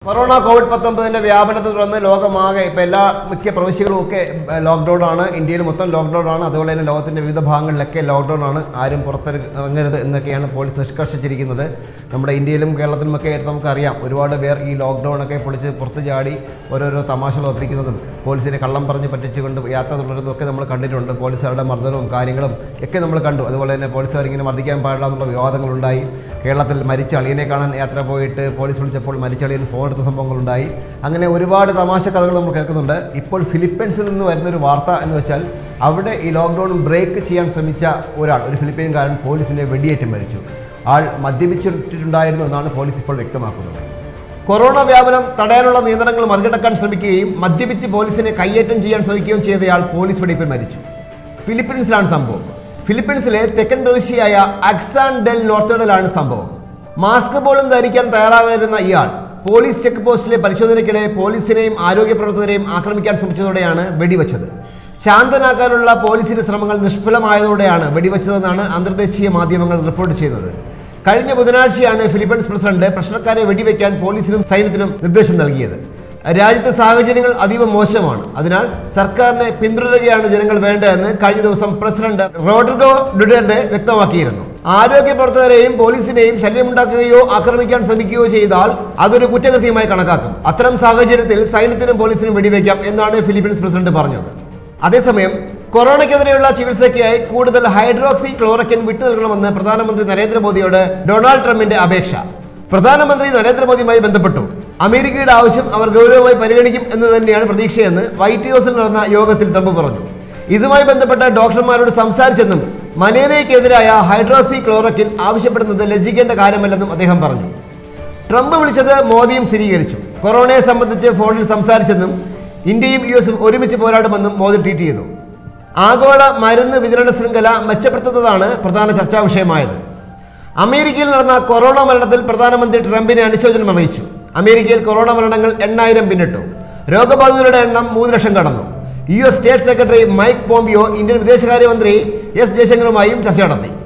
corona Covid പത്തൊമ്പതിന്റെ വ്യാപനത്തെ തുടർന്ന് ലോകമാകെ ഇപ്പൊ എല്ലാ മിക്ക പ്രവിശ്യകളും ഒക്കെ ലോക്ക്ഡൌൺ ആണ് ഇന്ത്യയിൽ മൊത്തം ലോക്ക്ഡൌൺ ആണ് അതുപോലെ തന്നെ ലോകത്തിന്റെ വിവിധ ഭാഗങ്ങളിലൊക്കെ ലോക്ക്ഡൌൺ ആണ് ആരും പുറത്തിറങ്ങരുത് എന്നൊക്കെയാണ് പോലീസ് നിഷ്കർഷിച്ചിരിക്കുന്നത് നമ്മുടെ ഇന്ത്യയിലും കേരളത്തിലുമൊക്കെ ആയിട്ട് നമുക്കറിയാം ഒരുപാട് പേർ ഈ ലോക്ക്ഡൌൺ ഒക്കെ പൊളിച്ച് പുറത്ത് ചാടി ഓരോരോ തമാശകൾ ഒപ്പിക്കുന്നതും പോലീസിനെ കള്ളം പറഞ്ഞ് പറ്റിച്ചുകൊണ്ട് യാത്ര തുടരുന്നതും ഒക്കെ നമ്മൾ കണ്ടിട്ടുണ്ട് പോലീസുകാരുടെ മർദ്ദനവും കാര്യങ്ങളും ഒക്കെ നമ്മൾ കണ്ടു അതുപോലെ തന്നെ പോലീസുകാർ ഇങ്ങനെ മർദ്ദിക്കാൻ പാടില്ല എന്നുള്ള വിവാദങ്ങളുണ്ടായി കേരളത്തിൽ മരിച്ച അളിയനെ കാണാൻ യാത്ര പോയിട്ട് പോലീസ് വിളിച്ചപ്പോൾ മരിച്ച അളിയൻ ഫോൺ എടുത്ത സംഭവങ്ങളുണ്ടായി അങ്ങനെ ഒരുപാട് തമാശ കഥകൾ നമ്മൾ കേൾക്കുന്നുണ്ട് ഇപ്പോൾ ഫിലിപ്പീൻസിൽ നിന്ന് വരുന്നൊരു വാർത്ത എന്ന് വെച്ചാൽ അവിടെ ഈ ലോക്ക്ഡൗൺ ബ്രേക്ക് ചെയ്യാൻ ശ്രമിച്ച ഒരാൾ ഒരു ഫിലിപ്പീൻകാരൻ പോലീസിനെ വെടിയേറ്റ് മരിച്ചു ആൾ മദ്യപിച്ചിട്ടുണ്ടായിരുന്നു എന്നാണ് പോലീസ് ഇപ്പോൾ വ്യക്തമാക്കുന്നത് കൊറോണ വ്യാപനം തടയാനുള്ള നിയന്ത്രണങ്ങൾ മറികടക്കാൻ ശ്രമിക്കുകയും മദ്യപിച്ച് പോലീസിനെ കയ്യേറ്റം ചെയ്യാൻ ശ്രമിക്കുകയും ചെയ്തയാൾ പോലീസ് വെടിപ്പിൽ മരിച്ചു ഫിലിപ്പീൻസിലാണ് സംഭവം ഫിലിപ്പീൻസിലെ തെക്കൻ പ്രവിശ്യയായ അക്സാൻ ഡെൽ നോർത്തേഡിലാണ് സംഭവം മാസ്ക് പോലും ധരിക്കാൻ തയ്യാറാകാതിരുന്ന ഇയാൾ പോലീസ് ചെക്ക് പോസ്റ്റിലെ പരിശോധനയ്ക്കിടെ പോലീസിനെയും ആരോഗ്യ പ്രവർത്തകരെയും ആക്രമിക്കാൻ ശ്രമിച്ചതോടെയാണ് വെടിവെച്ചത് ശാന്തനാക്കാനുള്ള പോലീസിന്റെ ശ്രമങ്ങൾ നിഷ്ഫലമായതോടെയാണ് വെടിവെച്ചതെന്നാണ് അന്തർദേശീയ മാധ്യമങ്ങൾ റിപ്പോർട്ട് ചെയ്യുന്നത് കഴിഞ്ഞ ബുധനാഴ്ചയാണ് ഫിലിപ്പീൻസ് പ്രസിഡന്റ് പ്രശ്നക്കാരെ വെടിവെക്കാൻ പോലീസിനും സൈന്യത്തിനും നിർദ്ദേശം നൽകിയത് രാജ്യത്തെ സാഹചര്യങ്ങൾ അതീവ മോശമാണ് അതിനാൽ സർക്കാരിനെ പിന്തുടരുകയാണ് ജനങ്ങൾ വേണ്ടതെന്ന് കഴിഞ്ഞ ദിവസം പ്രസിഡന്റ് റോഡ്രിഗോ ഡുഡേർഡെ വ്യക്തമാക്കിയിരുന്നു ആരോഗ്യ പ്രവർത്തകരെയും പോലീസിനെയും ശല്യമുണ്ടാക്കുകയോ ആക്രമിക്കാൻ ശ്രമിക്കുകയോ ചെയ്താൽ അതൊരു കുറ്റകൃത്യമായി കണക്കാക്കും അത്തരം സാഹചര്യത്തിൽ സൈന്യത്തിനും പോലീസിനും വെടിവെക്കാം എന്നാണ് ഫിലിപ്പീൻസ് പ്രസിഡന്റ് പറഞ്ഞത് അതേസമയം കൊറോണയ്ക്കെതിരെയുള്ള ചികിത്സയ്ക്കായി കൂടുതൽ ഹൈഡ്രോക്സി ക്ലോറക്കിൻ വിട്ടു നൽകണമെന്ന് പ്രധാനമന്ത്രി നരേന്ദ്രമോദിയോട് ഡൊണാൾഡ് ട്രംപിന്റെ അപേക്ഷ പ്രധാനമന്ത്രി നരേന്ദ്രമോദിയുമായി ബന്ധപ്പെട്ടു അമേരിക്കയുടെ ആവശ്യം അവർ ഗൗരവമായി പരിഗണിക്കും എന്ന് തന്നെയാണ് പ്രതീക്ഷയെന്ന് വൈറ്റ് ഹൗസിൽ നടന്ന യോഗത്തിൽ ട്രംപ് പറഞ്ഞു ഇതുമായി ബന്ധപ്പെട്ട ഡോക്ടർമാരോട് സംസാരിച്ചെന്നും മലേറിയക്കെതിരായ ഹൈഡ്രോക്സി ക്ലോറക്കിൻ ആവശ്യപ്പെടുന്നത് ലജ്ജിക്കേണ്ട കാര്യമല്ലെന്നും അദ്ദേഹം പറഞ്ഞു ട്രംപ് വിളിച്ചത് മോദിയും സ്ഥിരീകരിച്ചു കൊറോണയെ സംബന്ധിച്ച് ഫോണിൽ സംസാരിച്ചെന്നും ഇന്ത്യയും യു എസും ഒരുമിച്ച് പോരാടുമെന്നും മോദി ട്വീറ്റ് ചെയ്തു ആഗോള മരുന്ന് വിതരണ ശൃംഖല മെച്ചപ്പെടുത്തുന്നതാണ് പ്രധാന ചർച്ചാ വിഷയമായത് അമേരിക്കയിൽ നടന്ന കൊറോണ മരണത്തിൽ പ്രധാനമന്ത്രി ട്രംപിനെ അനുശോചനം അറിയിച്ചു അമേരിക്കയിൽ കൊറോണ മരണങ്ങൾ എണ്ണായിരം പിന്നിട്ടു രോഗബാധിതരുടെ എണ്ണം മൂന്ന് ലക്ഷം കടന്നു U S state secretary Mike Pompeo Indian വിദേശകാര്യമന്ത്രി എസ് ജയശങ്കറുമായും ചർച്ച നടത്തി